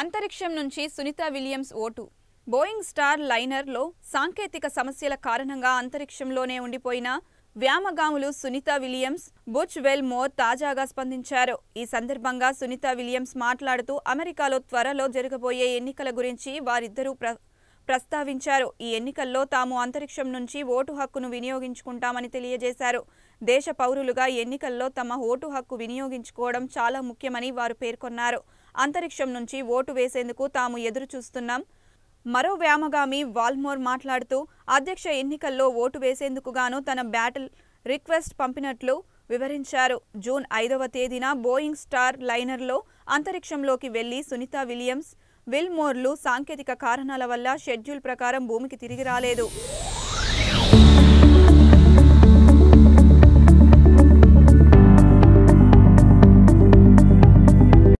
అంతరిక్షం నుంచి Sunita Williams vote Boeing స్టార్ లైనర్లో సాంకేతిక సమస్యల కారణంగా అంతరిక్షంలోనే ఉండిపోయిన వ్యామగాములు Sunita Williams Butch Wilmore తాజాగా స్పందించారు ఈ సందర్భంగా సునీత విలియమ్స్ మాట్లాడుతూ అమెరికాలో త్వరలో జరగబోయే ఎన్నికల గురించి వారిద్దరూ ప్ర ప్రస్తావించారు ఈ ఎన్నికల్లో తాము అంతరిక్షం నుంచి ఓటు హక్కును వినియోగించుకుంటామని తెలియజేశారు దేశ పౌరులుగా ఎన్నికల్లో తమ ఓటు హక్కు వినియోగించుకోవడం చాలా ముఖ్యమని వారు పేర్కొన్నారు అంతరిక్షం నుంచి ఓటు వేసేందుకు తాము ఎదురు చూస్తున్నాం మరో వ్యామగామి వాల్మోర్ మాట్లాడుతూ అధ్యక్ష ఎన్నికల్లో ఓటు వేసేందుకు గాను తన బ్యాటిల్ రిక్వెస్ట్ పంపినట్లు వివరించారు జూన్ ఐదవ తేదీన బోయింగ్ స్టార్ లైనర్లో అంతరిక్షంలోకి వెళ్లి సునీత విలియమ్స్ విల్మోర్లు సాంకేతిక కారణాల వల్ల షెడ్యూల్ ప్రకారం భూమికి తిరిగి రాలేదు